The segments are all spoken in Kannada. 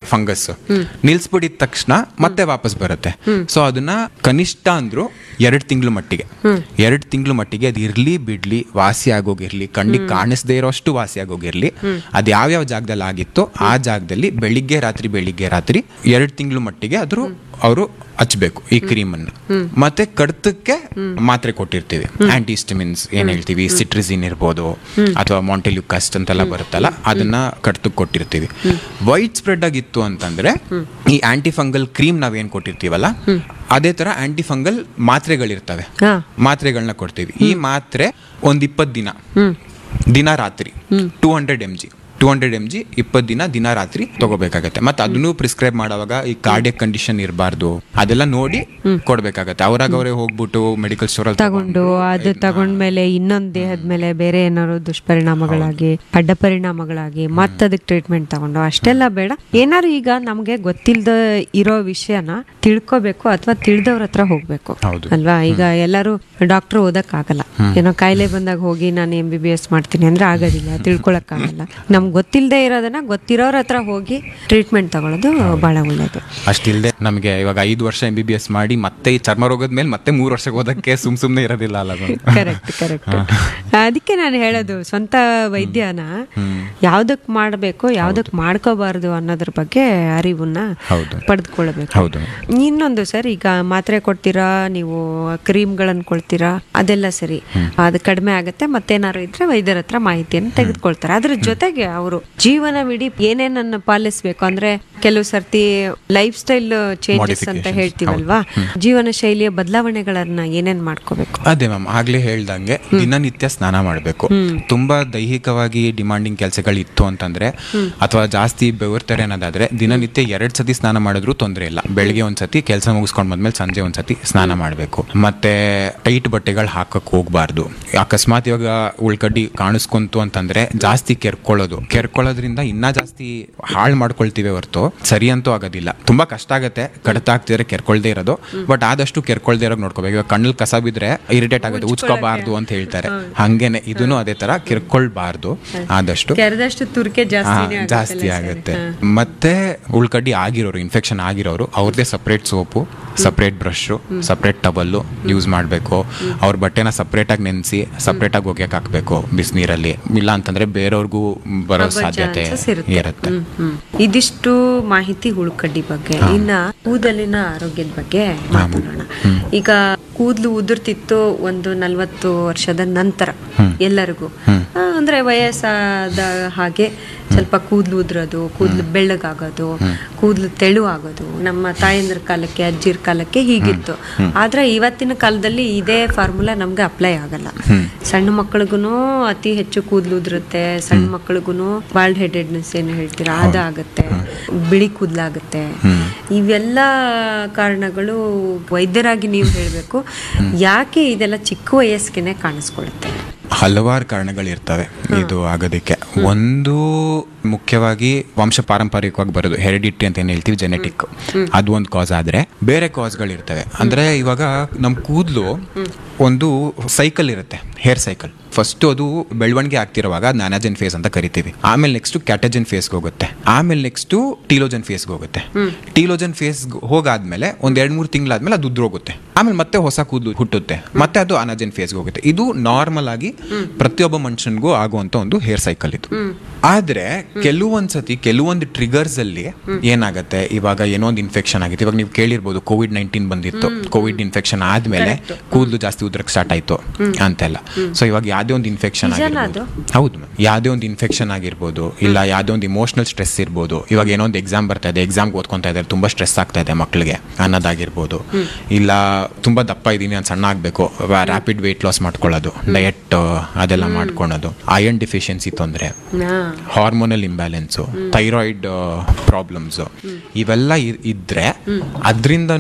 ಫಂಗಸ್ ನಿಲ್ಸ್ಬಿಡಿದ ತಕ್ಷಣ ಮತ್ತೆ ವಾಪಸ್ ಬರುತ್ತೆ ಸೊ ಅದನ್ನ ಕನಿಷ್ಠ ಅಂದ್ರು ಎರಡ್ ತಿಂಗಳು ಮಟ್ಟಿಗೆ ಎರಡ್ ತಿಂಗಳು ಮಟ್ಟಿಗೆ ಅದು ಇರ್ಲಿ ಬಿಡ್ಲಿ ವಾಸಿ ಆಗೋಗಿರ್ಲಿ ಕಣ್ಣಿಗೆ ಕಾಣಿಸದೇ ಇರೋಷ್ಟು ವಾಸಿ ಆಗೋಗಿರ್ಲಿ ಅದು ಯಾವ್ಯಾವ ಜಾಗದಲ್ಲಿ ಆಗಿತ್ತೋ ಆ ಜಾಗದಲ್ಲಿ ಬೆಳಿಗ್ಗೆ ರಾತ್ರಿ ಬೆಳಿಗ್ಗೆ ರಾತ್ರಿ ಎರಡ್ ತಿಂಗಳು ಮಟ್ಟಿಗೆ ಅದ್ರ ಅವರು ಹಚ್ಬೇಕು ಈ ಕ್ರೀಮ್ ಅನ್ನು ಮತ್ತೆ ಕಡ್ತಕ್ಕೆ ಮಾತ್ರೆ ಕೊಟ್ಟಿರ್ತೀವಿ ಆಂಟಿಸ್ಟಿಮಿನ್ಸ್ ಏನ್ ಹೇಳ್ತೀವಿ ಸಿಟ್ರಿಸಿನ್ ಇರ್ಬೋದು ಅಥವಾ ಮಾಂಟೆಲ್ಯುಕಸ್ಟ್ ಅಂತೆಲ್ಲ ಬರುತ್ತಲ್ಲ ಅದನ್ನ ಕಡ್ತಕ್ಕೆ ಕೊಟ್ಟಿರ್ತೀವಿ ವೈಟ್ ಸ್ಪ್ರೆಡ್ ಆಗಿತ್ತು ಅಂತಂದ್ರೆ ಈ ಆಂಟಿಫಂಗಲ್ ಕ್ರೀಮ್ ನಾವೇನ್ ಕೊಟ್ಟಿರ್ತೀವಲ್ಲ ಅದೇ ತರ ಆಂಟಿಫಂಗಲ್ ಮಾತ್ರೆಗಳಿರ್ತವೆ ಹಾ. ಮಾತ್ರೆಗಳನ್ನ ಕೊಡ್ತೀವಿ ಈ ಮಾತ್ರೆ ಒಂದ್ ಇಪ್ಪತ್ತು ದಿನ ದಿನ ರಾತ್ರಿ two hundred M G two hundred M G ಇಪ್ಪತ್ತು ದಿನ ದಿನ ರಾತ್ರಿ ತಗೋಬೇಕಾಗತ್ತೆ ಮತ್ತೆ ಅದನ್ನು ಪ್ರಿಸ್ಕ್ರೈಬ್ ಮಾಡುವಾಗ ಈ ಕಾರ್ಡಿಯಕ್ ಕಂಡೀಷನ್ ಇರಬಾರ್ದು ಅದೆಲ್ಲ ನೋಡಿ ಕೊಡ್ಬೇಕಾಗತ್ತೆ ಅವ್ರಾಗ ಅವರೇ ಹೋಗ್ಬಿಟ್ಟು ಮೆಡಿಕಲ್ ಸ್ಟೋರ್ ಅಲ್ಲಿ ತಗೊಂಡು ಅದು ತಗೊಂಡ್ಮೇಲೆ ಇನ್ನೊಂದ್ ದೇಹದ ಮೇಲೆ ಬೇರೆ ಏನಾದ್ರು ದುಷ್ಪರಿಣಾಮಗಳಾಗಿ ಅಡ್ಡ ಪರಿಣಾಮಗಳಾಗಿ ಮತ್ತೆ ಅದಕ್ಕೆ ಟ್ರೀಟ್ಮೆಂಟ್ ತಗೊಂಡು ಅಷ್ಟೆಲ್ಲ ಬೇಡ ಏನಾದ್ರು ಈಗ ನಮ್ಗೆ ಗೊತ್ತಿಲ್ದ ಇರೋ ವಿಷಯನ ತಿಳ್ಕೊಬೇಕು ಅಥವಾ ತಿಳಿದವ್ರ ಹತ್ರ ಹೋಗ್ಬೇಕು ಹೌದು. ಅಲ್ವಾ ಈಗ ಎಲ್ಲರೂ ಡಾಕ್ಟರ್ ಓದಕ್ ಆಗಲ್ಲ ಏನೋ ಕಾಯಿಲೆ ಬಂದಾಗ ಹೋಗಿ ನಾನು ಎಂ ಬಿ ಬಿ ಎಸ್ ಮಾಡ್ತೀನಿ ಅಂದ್ರೆ ಆಗೋದಿಲ್ಲ ತಿಳ್ಕೊಳಕ್ ಆಗಲ್ಲ ನಮ್ಗೆ ಗೊತ್ತಿಲ್ಲದೆ ಇರೋದನ್ನ ಗೊತ್ತಿರೋರ ಹತ್ರ ಹೋಗಿ ಟ್ರೀಟ್ಮೆಂಟ್ ತಗೊಳ್ಳೋದು ಬಹಳ ಒಳ್ಳೇದು ಅಷ್ಟಿಲ್ದೆ ನಮಗೆ ಇವಾಗ ಐದು ವರ್ಷ ಎಂ ಬಿ ಬಿ ಎಸ್ ಮಾಡಿ ಮತ್ತೆ ಈ ಚರ್ಮ ರೋಗದ ಮೇಲೆ ಮತ್ತೆ ಮೂರು ವರ್ಷಕ್ಕೆ ಓದಕ್ಕೆ ಸುಮ್ ಸುಮ್ನೆ ಇರೋದಿಲ್ಲ ಅಲ್ಲ ಅದು. ಕರೆಕ್ಟ್ ಕರೆಕ್ಟ್ ಅದಕ್ಕೆ ನಾನು ಹೇಳೋದು ಸ್ವಂತ ವೈದ್ಯನ ಯಾವ್ದಕ್ ಮಾಡಬೇಕು ಯಾವ್ದಕ್ ಮಾಡ್ಕೋಬಾರ್ದು ಅನ್ನೋದ್ರ ಬಗ್ಗೆ ಅರಿವನ್ನ ಹೌದು. ಪಡೆದುಕೊಳ್ಬೇಕು ಹೌದು ಇನ್ನೊಂದು ಸರ್ ಈಗ ಮಾತ್ರೆ ಕೊಡ್ತೀರಾ ನೀವು ಕ್ರೀಮ್ಗಳನ್ನು ಕೊಡ್ತೀರಾ ಅದೆಲ್ಲ ಸರಿ ಅದು ಕಡಿಮೆ ಆಗುತ್ತೆ ಮತ್ತೇನಾದ್ರು ಇದ್ರೆ ವೈದ್ಯರ ಹತ್ರ ಮಾಹಿತಿಯನ್ನು ತೆಗೆದುಕೊಳ್ತಾರೆ ಅದ್ರ ಜೊತೆಗೆ ಅವರು ಜೀವನವಿಡೀ ಏನೇನನ್ನ ಪಾಲಿಸ್ಬೇಕು ಅಂದ್ರೆ ಕೆಲವು ಸರ್ತಿ ಲೈಫ್ ಸ್ಟೈಲ್ ಚೇಂಜಸ್ ಅಂತ Modifications. ಹೇಳ್ತೀವಲ್ವಾ ಜೀವನ ಶೈಲಿಯ ಬದಲಾವಣೆಗಳನ್ನ ಏನೇನ್ ಮಾಡ್ಕೋಬೇಕು ಅದೇ ಮ್ಯಾಮ್ ಆಗ್ಲೇ ಹೇಳ್ದಂಗೆ ದಿನನಿತ್ಯ ಸ್ನಾನ ಮಾಡಬೇಕು ತುಂಬಾ ದೈಹಿಕವಾಗಿ ಡಿಮಾಂಡಿಂಗ್ ಕೆಲಸಗಳು ಇತ್ತು ಅಂತಂದ್ರೆ ಅಥವಾ ಜಾಸ್ತಿ ಬೆವರ್ತಾರೆ ಅನ್ನೋದಾದ್ರೆ ದಿನನಿತ್ಯ ಎರಡ್ ಸತಿ ಸ್ನಾನ ಮಾಡಿದ್ರು ತೊಂದರೆ ಇಲ್ಲ ಬೆಳಿಗ್ಗೆ ಒಂದ್ಸತಿ ಕೆಲಸ ಮುಗಿಸ್ಕೊಂಡ್ ಬಂದ್ಮೇಲೆ ಸಂಜೆ ಒಂದ್ಸತಿ ಸ್ನಾನ ಮಾಡಬೇಕು ಮತ್ತೆ ಟೈಟ್ ಬಟ್ಟೆಗಳು ಹಾಕಕ್ ಹೋಗ್ಬಾರ್ದು ಅಕಸ್ಮಾತ್ ಇವಾಗ ಉಳ್ಕಡ್ಡಿ ಕಾಣಿಸ್ಕೊಂತು ಅಂತಂದ್ರೆ ಜಾಸ್ತಿ ಕೆರ್ಕೊಳ್ಳೋದು ಕೆರ್ಕೊಳ್ಳೋದ್ರಿಂದ ಇನ್ನ ಜಾಸ್ತಿ ಹಾಳು ಮಾಡ್ಕೊಳ್ತೀವಿ ಹೊರತು ಸರಿ ಅಂತೂ ಆಗೋದಿಲ್ಲ ತುಂಬಾ ಕಷ್ಟ ಆಗತ್ತೆ ಕಡತ ಆಗ್ತಿದ್ರೆ ಕೆರ್ಕೊಳ್ದೇ ಇರೋದು ಬಟ್ ಆದಷ್ಟು ಕೆರ್ಕೊಳ್ದೇ ಇರೋದು ನೋಡ್ಕೋಬೇಕು ಇವಾಗ ಕಣ್ಣಲ್ಲಿ ಕಸ ಬಿದ್ರೆ ಇರಿಟೇಟ್ ಆಗುತ್ತೆ ಉಚ್ಕೋಬಾರ್ದು ಅಂತ ಹೇಳ್ತಾರೆ ಹಂಗೇನೆ ಇದನ್ನು ಅದೇ ತರ ಕೆರ್ಕೊಳ್ಬಾರ್ದು ಆದಷ್ಟು ಕೆರೆದಷ್ಟು ತುರ್ಕೆ ಹಾ, ಜಾಸ್ತಿ ಜಾಸ್ತಿ ಆಗುತ್ತೆ ಮತ್ತೆ ಉಳ್ಕಡ್ಡಿ ಆಗಿರೋರು ಇನ್ಫೆಕ್ಷನ್ ಆಗಿರೋರು ಅವ್ರದೇ separate soap separate brush separate towel use ಮಾಡಬೇಕು ಅವ್ರ ಬಟ್ಟೆನ ಸಪ್ರೇಟ್ ಆಗಿ ನೆನೆಸಿ ಸಪ್ರೇಟ್ ಆಗಿ ಒಗೆಯಕ್ ಹಾಕ್ಬೇಕು ಬಿಸಿನೀರಲ್ಲಿ ಇಲ್ಲ ಅಂತಂದ್ರೆ ಬೇರೆಯವ್ರಿಗೂ ಬರೋ ಸಾಧ್ಯತೆ ಇರುತ್ತೆ ಹ್ಮ್, ಹ್ಮ್. ಇದಿಷ್ಟು ಮಾಹಿತಿ ಹುಳುಕಡ್ಡಿ ಬಗ್ಗೆ ಇನ್ನ ಕೂದಲಿನ ಆರೋಗ್ಯದ ಬಗ್ಗೆ ಮಾತನಾಡೋಣ ಈಗ ಕೂದಲು ಉದುರ್ತಿತ್ತು ಒಂದು ನಲ್ವತ್ತು ವರ್ಷದ ನಂತರ ಎಲ್ಲರಿಗೂ ಆ, ಅಂದ್ರೆ ವಯಸ್ಸಾದ ಹಾಗೆ ಸ್ವಲ್ಪ ಕೂದಲು ಉದುರೋದು ಕೂದಲು ಬೆಳ್ಳಗಾಗೋದು ಕೂದಲು ತೆಳು ಆಗೋದು ನಮ್ಮ ತಾಯಂದ್ರ ಕಾಲಕ್ಕೆ ಅಜ್ಜಿರ ಕಾಲಕ್ಕೆ ಹೀಗಿತ್ತು ಆದ್ರೆ ಇವತ್ತಿನ ಕಾಲದಲ್ಲಿ ಇದೇ ಫಾರ್ಮುಲಾ ನಮ್ಗೆ ಅಪ್ಲೈ ಆಗಲ್ಲ ಸಣ್ಣ ಮಕ್ಕಳಿಗೂ ಅತಿ ಹೆಚ್ಚು ಕೂದಲು ಉದುರುತ್ತೆ ಸಣ್ಣ ಮಕ್ಕಳಿಗೂ ಬಾಲ್ಡ್ ಹೆಡೆಡ್ನೆಸ್ ಏನು ಹೇಳ್ತೀರಾ ಅದಾಗತ್ತೆ ಬಿಳಿ ಕೂದಲಾಗುತ್ತೆ ಇವೆಲ್ಲ ಕಾರಣಗಳು ವೈದ್ಯರಾಗಿ ನೀವು ಹೇಳಬೇಕು ಯಾಕೆ ಇದೆಲ್ಲ ಚಿಕ್ಕ ವಯಸ್ಸಿಗೆ ಕಾಣಿಸ್ಕೊಳ್ಳುತ್ತೆ ಹಲವಾರು ಕಾರಣಗಳಿರ್ತವೆ ಇದು ಆಗೋದಕ್ಕೆ ಒಂದು ಮುಖ್ಯವಾಗಿ ವಂಶ ಪಾರಂಪರಿಕವಾಗಿ ಬರೋದು ಹೆರಿಡಿಟಿ ಅಂತ ಏನ್ ಹೇಳ್ತೀವಿ ಜೆನೆಟಿಕ್ ಅದು ಒಂದು ಕಾಸ್ ಆದ್ರೆ ಬೇರೆ ಕಾಸ್ಗಳಿರ್ತವೆ ಅಂದ್ರೆ ಇವಾಗ ನಮ್ ಕೂದಲು ಒಂದು ಸೈಕಲ್ ಇರುತ್ತೆ ಹೇರ್ ಸೈಕಲ್ ಫಸ್ಟ್ ಅದು ಬೆಳವಣಿಗೆ ಆಗ್ತಿರುವಾಗ ನಾನಾಜನ್ ಫೇಸ್ ಅಂತ ಕರಿತೀವಿ ಆಮೇಲೆ ನೆಕ್ಸ್ಟ್ ಕ್ಯಾಟಜನ್ ಫೇಸ್ಗೆ ಹೋಗುತ್ತೆ ಆಮೇಲೆ ನೆಕ್ಸ್ಟ್ ಟೀಲೋಜನ್ ಫೇಸ್ಗೆ ಹೋಗುತ್ತೆ ಟೀಲೋಜನ್ ಫೇಸ್ ಹೋಗಾದ್ಮೇಲೆ ಒಂದ್ ಎರಡ್ ಮೂರು ತಿಂಗಳಾದ್ಮೇಲೆ ಅದು ಉದ್ರೋಗುತ್ತೆ ಆಮೇಲೆ ಮತ್ತೆ ಹೊಸ ಕೂದಲು ಹುಟ್ಟುತ್ತೆ ಮತ್ತೆ ಅದು ಅನಾಜನ್ ಫೇಸ್ಗೆ ಹೋಗುತ್ತೆ ಇದು ನಾರ್ಮಲ್ ಆಗಿ ಪ್ರತಿಯೊಬ್ಬ ಮನುಷ್ಯನಿಗೂ ಆಗುವಂತ ಒಂದು ಹೇರ್ ಸೈಕಲ್ ಇದು ಆದ್ರೆ ಕೆಲವೊಂದ್ಸತಿ ಕೆಲವೊಂದು ಟ್ರಿಗರ್ಸ್ ಅಲ್ಲಿ ಏನಾಗತ್ತೆ ಇವಾಗ ಏನೋ ಒಂದು ಇನ್ಫೆಕ್ಷನ್ ಆಗಿತ್ತು ಇವಾಗ ನೀವು ಕೇಳಿರ್ಬೋದು ಕೋವಿಡ್ ನೈನ್ಟೀನ್ ಬಂದಿತ್ತು ಕೋವಿಡ್ ಇನ್ಫೆಕ್ಷನ್ ಆದ್ಮೇಲೆ ಕೂದಲು ಜಾಸ್ತಿ ಉದ್ರಕ್ ಸ್ಟಾರ್ಟ್ ಆಯ್ತು ಅಂತೆಲ್ಲ ಸೊ ಇವಾಗ ಯಾವ್ದೇ ಒಂದು ಇನ್ಫೆಕ್ಷನ್ ಆಗಿರ್ಬೋದು ಹೌದು ಮ್ಯಾಮ್ ಯಾವ್ದೇ ಒಂದು ಇನ್ಫೆಕ್ಷನ್ ಆಗಿರ್ಬೋದು ಇಲ್ಲ ಯಾವ್ದೇ ಒಂದು ಇಮೋಷನಲ್ ಸ್ಟ್ರೆಸ್ ಇರ್ಬೋದು ಇವಾಗ ಏನೋ ಒಂದು ಎಕ್ಸಾಮ್ ಬರ್ತಾ ಇದೆ ಎಕ್ಸಾಮ್ ಓದ್ಕೊಂತಾ ಇದ್ದಾರೆ ತುಂಬಾ ಸ್ಟ್ರೆಸ್ ಆಗ್ತಾ ಇದೆ ಮಕ್ಕಳಿಗೆ ಅನ್ನೋದಾಗಿರ್ಬೋದು ಇಲ್ಲ ತುಂಬಾ ದಪ್ಪ ಇದೀನಿ ನಾನು ಸಣ್ಣ ಆಗ್ಬೇಕು ರ್ಯಾಪಿಡ್ ವೆಯ್ಟ್ ಲಾಸ್ ಮಾಡ್ಕೊಳ್ಳೋದು ಡಯಟ್ ಅದೆಲ್ಲ ಮಾಡ್ಕೊಳೋದು ಐರನ್ ಡಿಫಿಷಿಯನ್ಸಿ ತೊಂದರೆ ಹಾರ್ಮೋನಲ್ ಇಂಬ್ಯಾಲೆನ್ಸು ಥೈರಾಯ್ಡ್ ಪ್ರಾಬ್ಲಮ್ಸ್ ಇವೆಲ್ಲ ಇ- ಇದ್ರೆ ಅದರಿಂದನೂ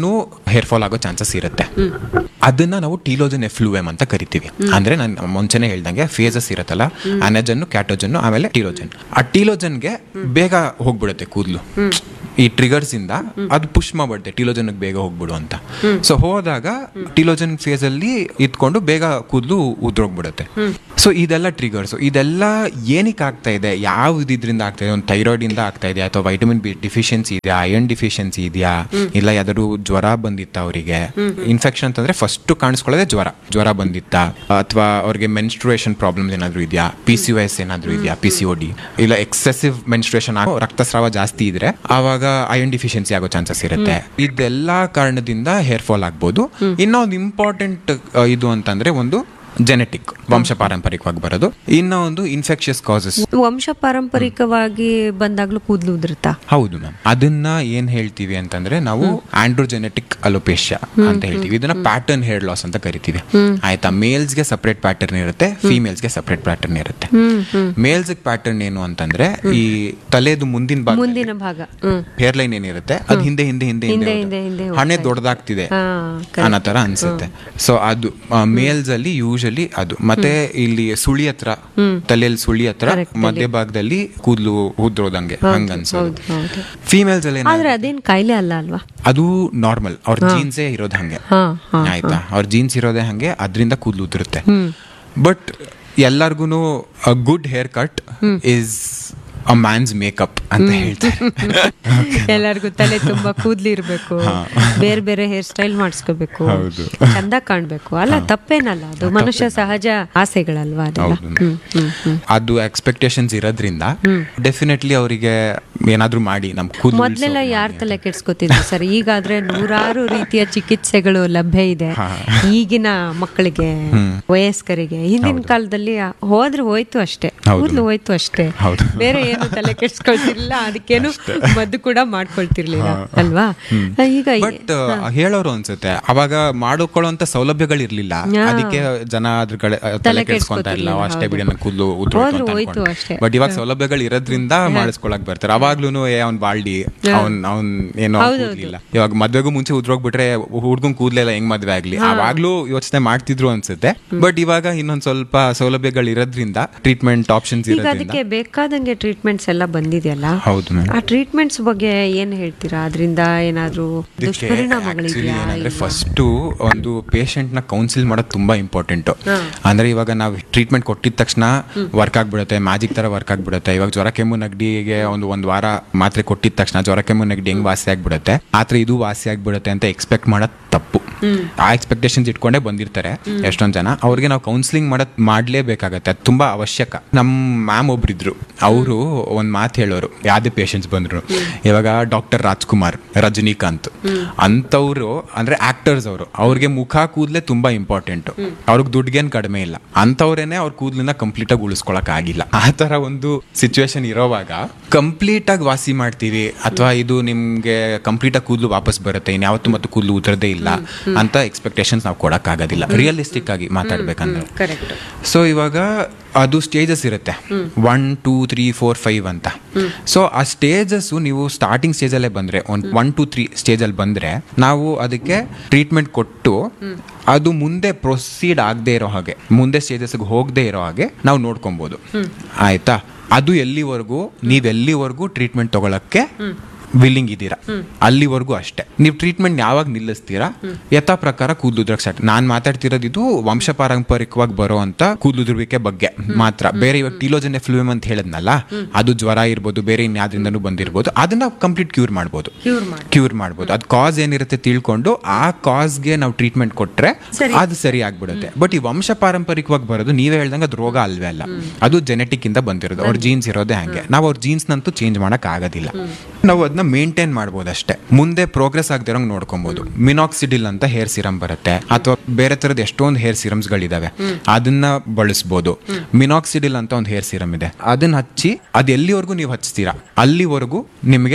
ಹೇರ್ ಫಾಲ್ ಆಗೋ ಚಾನ್ಸಸ್ ಇರುತ್ತೆ ಅದನ್ನ ನಾವು ಟೀಲೋಜನ್ ಎಫ್ಲೂಎಮ್ ಅಂತ ಕರಿತೀವಿ ಅಂದ್ರೆ ನಾನು ಮುಂಚೆನೆ ಹೇಳ್ದಂಗೆ ಫೇಸಸ್ ಇರುತ್ತಲ್ಲ ಅನಜನ್ ಕ್ಯಾಟೋಜನ್ ಆಮೇಲೆ ಟೀಲೋಜನ್ ಆ ಟೀಲೋಜನ್ಗೆ ಬೇಗ ಹೋಗ್ಬಿಡುತ್ತೆ ಕೂದಲು ಈ ಟ್ರಿಗರ್ಸ್ ಇಂದ ಅದು ಪುಷ್ ಮಾಡ್ಬಿಡುತ್ತೆ ಟೀಲೋಜನ್ ಬೇಗ ಹೋಗ್ಬಿಡು ಅಂತ ಸೊ ಹೋದಾಗ ಟೀಲೋಜನ್ ಫೇಸ್ ಅಲ್ಲಿ ಇದ್ಕೊಂಡು ಬೇಗ ಕೂದಲು ಉದ್ರೋಗ್ಬಿಡುತ್ತೆ ಸೊ ಇದೆಲ್ಲ ಟ್ರಿಗರ್ಸ್ ಇದೆಲ್ಲ ಏನಕ್ಕೆ ಆಗ್ತಾ ಇದೆ ಯಾವ ಇದರಿಂದ ಆಗ್ತಾ ಇದೆ ಒಂದು ಥೈರಾಯ್ಡ್ ಇಂದ ಆಗ್ತಾ ಇದೆ ಅಥವಾ ವೈಟಮಿನ್ ಬಿ ಡಿಫಿಷಿಯನ್ಸಿ ಇದೆಯಾ ಐರನ್ ಡಿಫಿಷಿಯನ್ಸಿ ಇದೆಯಾ ಇಲ್ಲ ಯಾವ್ದಾದ್ರು ಜ್ವರ ಬಂದಿತ್ತ ಅವರಿಗೆ ಇನ್ಫೆಕ್ಷನ್ ಅಂತಂದ್ರೆ ಫಸ್ಟ್ ಕಾಣಿಸ್ಕೊಳ್ಳೋದೇ ಜ್ವರ ಜ್ವರ ಬಂದಿತ್ತ ಅಥವಾ ಅವ್ರಿಗೆ ಮೆನ್ಸ್ಟ್ರುಯೇಷನ್ ಪ್ರಾಬ್ಲಮ್ಸ್ ಏನಾದ್ರು ಇದೆಯಾ ಪಿ ಸಿ ಎಸ್ ಏನಾದ್ರು ಇದೆಯಾ ಪಿ ಸಿ ಒ ಡಿ ಇಲ್ಲ ಎಕ್ಸೆಸಿವ್ ಮೆನ್ಸ್ಟ್ರುಯೇಷನ್ ಆಗೋ ರಕ್ತಸ್ರಾವ ಜಾಸ್ತಿ ಇದ್ರೆ ಆವಾಗ ಐರನ್ ಡಿಫಿಷಿಯನ್ಸಿ ಆಗೋ ಚಾನ್ಸಸ್ ಇರುತ್ತೆ ಇದೆಲ್ಲ ಕಾರಣದಿಂದ ಹೇರ್ ಫಾಲ್ ಆಗ್ಬೋದು ಇನ್ನೊಂದು ಇಂಪಾರ್ಟೆಂಟ್ ಇದು ಅಂತಂದ್ರೆ ಒಂದು ಜೆನೆಟಿಕ್ ವಂಶ ಪಾರಂಪರಿಕವಾಗಿ ಬರೋದು ಇನ್ನೂ ಒಂದು ಇನ್ಫೆಕ್ಷಿಯಸ್ ಕಾಸಸ್ ವಂಶ ಪಾರಂಪರಿಕವಾಗಿ ಬಂದಾಗ್ಲೂ ಕೂದಲು ಉದುರುತ್ತಾ ಹೌದು ಮ್ಯಾಮ್ ಅದನ್ನ ಏನ್ ಹೇಳ್ತೀವಿ ಅಂತಂದ್ರೆ ನಾವು ಆಂಡ್ರೋಜೆನೆಟಿಕ್ ಅಲೋಪೇಶಿಯಾ ಅಂತ ಹೇಳ್ತೀವಿ ಇದನ್ನ ಪ್ಯಾಟರ್ನ್ ಹೇರ್ ಲಾಸ್ ಅಂತ ಕರಿತೀವಿ ಆಯ್ತಾ ಮೇಲ್ಸ್ ಗೆ ಸಪರೇಟ್ ಪ್ಯಾಟರ್ನ್ ಇರುತ್ತೆ ಫೀಮೇಲ್ಸ್ ಗೆ ಸಪರೇಟ್ ಪ್ಯಾಟರ್ನ್ ಇರುತ್ತೆ ಮೇಲ್ಸ್ ಪ್ಯಾಟರ್ನ್ ಏನು ಅಂತಂದ್ರೆ ಈ ತಲೆದು ಮುಂದಿನ ಭಾಗ ಮುಂದಿನ ಭಾಗ ಹ್ಮ್ ಹೇರ್ ಲೈನ್ ಏನಿರುತ್ತೆ ಅದು ಹಿಂದೆ ಹಿಂದೆ ಹಿಂದೆ ಹಿಂದೆ, ಹಿಂದೆ ಹಿಂದೆ, ಹೋಗುತ್ತೆ. ಹಿಂದೆ ಹಣೆ ದೊಡ್ಡದಾಗ್ತಿದೆ ಹಾ, ಅನ್ನೋ ತರ ಅನ್ಸುತ್ತೆ ಸೊ ಅದು ಮೇಲ್ಸ್ ಅಲ್ಲಿ ಯೂಶಲಿ ಅದು ಮತ್ತೆ ಇಲ್ಲಿ ಸುಳಿ ಹತ್ರ ತಲೆಯಲ್ಲಿ ಸುಳಿ ಹತ್ರ ಮಧ್ಯ ಭಾಗದಲ್ಲಿ ಕೂದಲು ಉದ್ರೋದಂಗೆ ಹಂಗ ಅನ್ಸೋದು ಹೌದು ಹೌದು ಫೀಮೇಲ್ಸ್ ಅಲ್ಲಿ ಏನಾಗುತ್ತೆ? ಆದ್ರೆ ಅದೇನ್ ಕಾಯಿಲೆ ಅಲ್ಲ ಅಲ್ವಾ ಅದು ನಾರ್ಮಲ್ ಅವ್ರ ಜೀನ್ಸೇ ಇರೋದು ಹಂಗೆ ಹಾ ಹಾ ಆಯ್ತಾ ಅವ್ರ ಜೀನ್ಸ್ ಇರೋದೇ ಹಂಗೆ ಅದರಿಂದ ಕೂದಲು ಉದುರುತ್ತೆ ಬಟ್ ಎಲ್ಲಾರ್ಗು good hair cut is a man's makeup ಅಂತ ಹೇಳ್ತಾರೆ ಎಲ್ಲರಿಗೂ ತಲೆ ತುಂಬಾ ಕೂದ್ಲಿ ಇರ್ಬೇಕು ಬೇರೆ ಬೇರೆ ಹೇರ್ ಸ್ಟೈಲ್ ಮಾಡಿಸ್ಕೋಬೇಕು ಹೌದು. ಚಂದ ಕಾಣ್ಬೇಕು ಅಲ್ಲ ತಪ್ಪೇನಲ್ಲ ಅದು ಮನುಷ್ಯ ಸಹಜ ಆಸೆಗಳಲ್ವಾ ಅದೆಲ್ಲ ಹೌದು. ಹ್ಮ್ ಹ್ಮ್ ಹ್ಮ್ ಅದು ಎಕ್ಸ್ಪೆಕ್ಟೇಷನ್ಸ್ ಇರೋದ್ರಿಂದ ಡೆಫಿನೆಟ್ಲಿ ಅವರಿಗೆ ಏನಾದ್ರೂ ಮಾಡಿ ನಮ್ ಕೂದಲು ಮೊದ್ಲೆಲ್ಲ ಯಾರ್ ತಲೆ ಕೆಡ್ಸ್ಕೊತಿದ್ರು ಸರ್ ಈಗಾದ್ರೆ ನೂರಾರು ರೀತಿಯ ಚಿಕಿತ್ಸೆಗಳು ಲಭ್ಯ ಇದೆ ಈಗಿನ ಮಕ್ಕಳಿಗೆ ವಯಸ್ಕರಿಗೆ ಹಿಂದಿನ ಕಾಲದಲ್ಲಿ ಹೋದ್ರೆ ಹೋಯ್ತು ಅಷ್ಟೇ ಹೌದು. ಕೂದ್ಲು ಹೋಯ್ತು ಅಷ್ಟೇ ಹೌದು. ಬೇರೆ ಏನು ತಲೆ ಕೆಡ್ಸ್ಕೊಳ್ತಿರ್ಲಿಲ್ಲ ಅದಕ್ಕೇನು ಮದ್ದು ಕೂಡ ಮಾಡ್ಕೊಳ್ತಿರ್ಲಿಲ್ಲ ಅಲ್ವಾ ಈಗ ಬಟ್ ಹೇಳೋರು ಅನ್ಸುತ್ತೆ ಅವಾಗ ಮಾಡ್ಕೊಳ್ಳೋಂತ ಸೌಲಭ್ಯಗಳಿರ್ಲಿಲ್ಲ ಅದಕ್ಕೆ ಜನ ಅದ್ರ ಕಡೆ ಆ, ತಲೆ ಕೆಡ್ಸ್ಕೊಂತ ಇಲ್ಲ ಅಷ್ಟೇ ಬಿಡಿ ನನ್ನ ಕೂದಲು ಹೋದ್ರು ಹೋಯ್ತು ಅಷ್ಟೇ. ಬಟ್ ಇವಾಗ ಸೌಲಭ್ಯಗಳು ಇರೋದ್ರಿಂದ ಮಾಡಿಸ್ಕೊಳಕ್ ಬರ್ತಾರೆ ಅವಾಗ್ಲೂ ಏ ಅವ್ನ್ ಬಾಳ್ಡಿ ಅವ್ನ್ ಅವ್ನ್ ಏನೋ ಕೂದ್ಲಿಲ್ಲ ಇವಾಗ ಮದ್ವೆಗೂ ಮುಂಚೆ ಉದ್ರೋಗ್ಬಿಟ್ರೆ ಹುಡ್ಗನ್ ಕೂದ್ಲೆಲ್ಲ ಹೆಂಗ್ ಮದ್ವೆ ಆಗ್ಲಿ ಅವಾಗ್ಲೂ ಯೋಚನೆ ಮಾಡ್ತಿದ್ರು ಅನ್ಸುತ್ತೆ ಬಟ್ ಇವಾಗ ಇನ್ನೊಂದ್ ಸ್ವಲ್ಪ ಸೌಲಭ್ಯಗಳು ಇರೋದ್ರಿಂದ ಟ್ರೀಟ್ಮೆಂಟ್ ಆಪ್ಷನ್ಸ್ ಈಗ ಇರೋದ್ರಿಂದ ಅದಕ್ಕೆ ಬೇಕಾದಂಗೆ ಟ್ರೀಟ್ಮೆಂಟ್ಸ್ ಎಲ್ಲ ಬಂದಿದೆಯಲ್ಲ ಹೌದು ಮ್ಯಾಮ್ ಆ ಟ್ರೀಟ್ಮೆಂಟ್ಸ್ ಬಗ್ಗೆ ಏನ್ ಹೇಳ್ತೀರಾ ಅದರಿಂದ ಏನಾದ್ರೂ ಆಕ್ಚುಲಿ ದುಷ್ಪರಿಣಾಮಗಳಿದೆಯಾ ಏನಂದ್ರೆ ಫಸ್ಟ್ ಒಂದು ಪೇಷಂಟ್ ನ ಕೌನ್ಸಿಲ್ ಮಾಡೋದು ತುಂಬಾ ಇಂಪಾರ್ಟೆಂಟ್ ಅಂದ್ರೆ ಇವಾಗ ನಾವು ಟ್ರೀಟ್ಮೆಂಟ್ ಕೊಟ್ಟಿದ ತಕ್ಷಣ ವರ್ಕ್ ಆಗ್ಬಿಡುತ್ತೆ ಮ್ಯಾಜಿಕ್ ತರ ವರ್ಕ್ ಆಗ್ಬಿಡುತ್ತೆ ಇವಾಗ ಜ್ವರ ಕೆಮ್ಮು ನಗಡಿಗೆ ಒಂದು ಒಂದ್ ವಾರ ಮಾತ್ರೆ ಕೊಟ್ಟಿದ ತಕ್ಷಣ ಜ್ವರ ಕೆಮ್ಮು ನಗಡಿ ಹೆಂಗ್ ವಾಸಿ ಆಗ್ಬಿಡುತ್ತೆ ಆದ್ರೆ ಇದು ವಾಸಿ ಆಗ್ಬಿಡುತ್ತೆ ಅಂತ ಎಕ್ಸ್ಪೆಕ್ಟ್ ಮಾಡೋದು ತಪ್ಪು ಆ ಎಕ್ಸ್ಪೆಕ್ಟೇಷನ್ಸ್ ಇಟ್ಕೊಂಡೇ ಬಂದಿರ್ತಾರೆ ಎಷ್ಟೊಂದ್ ಜನ ಅವ್ರಿಗೆ ನಾವು ಕೌನ್ಸಿಲಿಂಗ್ ಮಾಡೋದ್ ಮಾಡ್ಲೇಬೇಕಾಗತ್ತೆ ಅದು ತುಂಬಾ ಅವಶ್ಯಕ ನಮ್ ಮ್ಯಾಮ್ ಒಬ್ರಿದ್ರು ಅವರು ಒಂದ್ ಮಾತು ಹೇಳೋರು ಯಾವ್ದೇ ಪೇಷಂಟ್ಸ್ ಬಂದ್ರು ಇವಾಗ ಡಾಕ್ಟರ್ ರಾಜ್ಕುಮಾರ್ ರಜನಿಕಾಂತ್ ಅಂತವ್ರು ಅಂದ್ರೆ ಆಕ್ಟರ್ಸ್ ಅವರು ಅವ್ರಿಗೆ ಮುಖ ಕೂದಲೇ ತುಂಬಾ ಇಂಪಾರ್ಟೆಂಟ್ ಅವ್ರಿಗೆ ದುಡ್ಗೇನ್ ಕಡಿಮೆ ಇಲ್ಲ ಅಂತವ್ರೇನೆ ಅವ್ರ ಕೂದಲನ್ನ ಕಂಪ್ಲೀಟ್ ಆಗಿ ಉಳಿಸ್ಕೊಳಕ್ ಆಗಿಲ್ಲ ಆ ತರ ಒಂದು ಸಿಚುವೇಶನ್ ಇರೋವಾಗ ಕಂಪ್ಲೀಟ್ ಆಗಿ ವಾಸಿ ಮಾಡ್ತೀವಿ ಅಥವಾ ಇದು ನಿಮ್ಗೆ ಕಂಪ್ಲೀಟ್ ಆಗಿ ಕೂದಲು ವಾಪಸ್ ಬರುತ್ತೆ ಇನ್ಯಾವತ್ತು ಮತ್ತು ಕೂದಲು ಉತ್ತರದೇ ಇಲ್ಲ ಅಂತ ಎಕ್ಸ್ಪೆಕ್ಟೇಷನ್ಸ್ ನಾವು ಕೊಡಕ್ ಆಗೋದಿಲ್ಲ ರಿಯಲಿಸ್ಟಿಕ್ ಆಗಿ ಮಾತಾಡ್ಬೇಕಂದ್ರೆ ಕರೆಕ್ಟ್ ಸೊ ಇವಾಗ ಅದು ಸ್ಟೇಜಸ್ ಇರುತ್ತೆ one two three four five ಅಂತ ಸೊ ಆ ಸ್ಟೇಜಸ್ ನೀವು ಸ್ಟಾರ್ಟಿಂಗ್ ಸ್ಟೇಜಲ್ಲೇ ಬಂದ್ರೆ ಒನ್ ಒನ್ ಟು ತ್ರೀ ಸ್ಟೇಜಲ್ಲಿ ಬಂದ್ರೆ ನಾವು ಅದಕ್ಕೆ ಟ್ರೀಟ್ಮೆಂಟ್ ಕೊಟ್ಟು ಅದು ಮುಂದೆ ಪ್ರೊಸೀಡ್ ಆಗದೆ ಇರೋ ಹಾಗೆ ಮುಂದೆ ಸ್ಟೇಜಸ್ಗೆ ಹೋಗದೆ ಇರೋ ಹಾಗೆ ನಾವು ನೋಡ್ಕೊಬೋದು ಆಯ್ತಾ ಅದು ಎಲ್ಲಿವರೆಗೂ ನೀವು ಎಲ್ಲಿವರೆಗೂ ಟ್ರೀಟ್ಮೆಂಟ್ ತಗೊಳಕ್ಕೆ ವಿಲ್ಲಿಂಗ್ ಇದ್ದೀರಾ ಅಲ್ಲಿವರೆಗೂ ಅಷ್ಟೇ ನೀವು ಟ್ರೀಟ್ಮೆಂಟ್ ಯಾವಾಗ ನಿಲ್ಲಿಸ್ತೀರಾ ಯಥಾ ಪ್ರಕಾರ ಕೂದಲುದ್ರಕ್ಕೆ ಸ್ಟಾರ್ಟ್ ನಾನು ಮಾತಾಡ್ತಿರೋದು ಇದು ವಂಶ ಪಾರಂಪರಿಕವಾಗಿ ಬರೋ ಅಂತ ಕೂದಲುದುರುವಿಕೆ ಬಗ್ಗೆ ಮಾತ್ರ ಬೇರೆ ಇವಾಗ ಟೀಲೋಜನ್ ಎಫ್ಲೂಯಮ್ ಅಂತ ಹೇಳಿದ್ನಲ್ಲ ಅದು ಜ್ವರ ಇರ್ಬೋದು ಬೇರೆ ಇನ್ಯಾದ್ರಿಂದನೂ ಬಂದಿರ್ಬೋದು ಅದನ್ನ ಕಂಪ್ಲೀಟ್ ಕ್ಯೂರ್ ಮಾಡ್ಬೋದು ಕ್ಯೂರ್ ಮಾಡಿ ಕ್ಯೂರ್ ಮಾಡ್ಬೋದು ಅದು ಕಾಸ್ ಏನಿರುತ್ತೆ ತಿಳ್ಕೊಂಡು ಆ ಕಾಸ್ಗೆ ನಾವು ಟ್ರೀಟ್ಮೆಂಟ್ ಕೊಟ್ರೆ ಅದು ಸರಿ ಆಗ್ಬಿಡುತ್ತೆ ಬಟ್ ಈ ವಂಶ ಪಾರಂಪರಿಕವಾಗಿ ಬರೋದು ನೀವೇ ಹೇಳ್ದಂಗೆ ಅದು ರೋಗ ಅಲ್ವೇ ಅಲ್ಲ ಅದು ಜೆನೆಟಿಕ್ ಇಂದ ಬಂದಿರೋದು ಅವ್ರ ಜೀನ್ಸ್ ಇರೋದೇ ಹಂಗೆ ನಾವು ಅವ್ರ ಜೀನ್ಸ್ ನಂತೂ ಚೇಂಜ್ ಮಾಡಕ್ ಆಗೋದಿಲ್ಲ ನಾವು ಅದನ್ನ ಮೇಂಟೈನ್ ಮಾಡ್ಬೋದು ಅಷ್ಟೇ ಮುಂದೆ ಪ್ರೋಗ್ರೆಸ್ ಆಗದಿರೋಂಗ್ ನೋಡ್ಕೊಬಹುದು ಮಿನಾಕ್ಸಿಡಿಲ್ ಅಂತ ಹೇರ್ ಸಿರಮ್ ಬರುತ್ತೆ ಅಥವಾ ಬೇರೆ ತರದ ಎಷ್ಟೊಂದು ಹೇರ್ ಸಿರಮ್ಸ್ ಗಳಿದಾವೆ ಅದನ್ನ ಬಳಸ್ಬೋದು ಮಿನಾಕ್ಸಿಡಿಲ್ ಅಂತ ಒಂದು ಹೇರ್ ಸಿರಮ್ ಇದೆ ಅದನ್ನ ಹಚ್ಚಿ ಅದು ಎಲ್ಲಿವರೆಗೂ ನೀವು ಹಚ್ತೀರಾ ಅಲ್ಲಿವರೆಗೂ ನಿಮಗೆ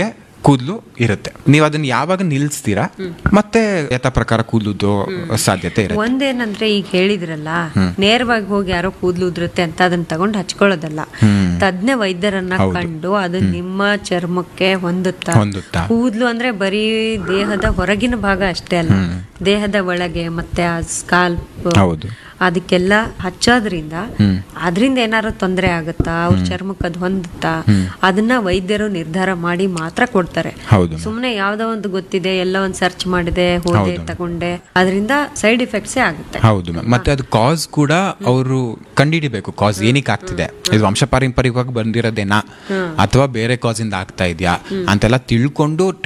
ಕೂದಲು ಇರುತ್ತೆ ನೀವು ಅದನ್ನ ಯಾವಾಗ ನಿಲ್ಲಿಸ್ತೀರಾ ಮತ್ತೆ ಯಥಾ ಪ್ರಕಾರ ಕೂದಲುದು ಸಾಧ್ಯತೆ ಇರುತ್ತೆ ಒಂದೇನಂದ್ರೆ ಈಗ ಹೇಳಿದ್ರಲ್ಲ ನೇರವಾಗಿ ಹೋಗಿ ಯಾರೋ ಕೂದ್ಲು ಉದುರುತ್ತೆ ಅಂತ ಅದನ್ನ ತಗೊಂಡು ಹಚ್ಕೊಳ್ಳೋದಲ್ಲ ತಜ್ಞ ವೈದ್ಯರನ್ನ ಕಂಡು ಅದು ನಿಮ್ಮ ಚರ್ಮಕ್ಕೆ ಹೊಂದುತ್ತಾ ಹೊಂದುತ್ತಾ. ಕೂದ್ಲು ಅಂದ್ರೆ ಬರೀ ದೇಹದ ಹೊರಗಿನ ಭಾಗ ಅಷ್ಟೇ ಅಲ್ಲ ದೇಹದ ಒಳಗೆ ಮತ್ತೆ ಆ ಸ್ಕಾಲ್ಪ್ ಹೌದು ಅದಕ್ಕೆಲ್ಲ ಹಚ್ಚೋದ್ರಿಂದ ಅದರಿಂದ ಏನಾದ್ರು ತೊಂದರೆ ಆಗುತ್ತಾ ಅವ್ರ ಚರ್ಮಕ್ಕೆ ಅದು ಹೊಂದುತ್ತಾ ಅದನ್ನ ವೈದ್ಯರು ನಿರ್ಧಾರ ಮಾಡಿ ಮಾತ್ರ ಕೊಡ್ತಾರೆ ಹೌದು ಸುಮ್ನೆ ಯಾವ್ದೋ ಒಂದು ಗೊತ್ತಿದೆ ಎಲ್ಲ ಒಂದ್ ಸರ್ಚ್ ಮಾಡಿದೆ ಹೋದೆ ತಗೊಂಡೆ ಅದರಿಂದ ಸೈಡ್ ಎಫೆಕ್ಟ್ಸೇ ಆಗುತ್ತೆ ಹೌದು ಮ್ಯಾಮ್ ಮತ್ತೆ ಅದು ಕಾಸ್ ಕೂಡ ಅವರು ಕಂಡಿಡಿಬೇಕು ಕಾಸ್ ಏನಕ್ಕೆ ಆಗ್ತಿದೆ ಇದು ವಂಶ ಪಾರಂಪರಿಕವಾಗಿ ಬಂದಿರೋದೇನಾ ಅಥವಾ ಬೇರೆ ಕಾಸ್ ಇಂದ ಆಗ್ತಾ ಇದೆಯಾ ಅಂತೆಲ್ಲ ತಿಳ್ಕೊಂಡು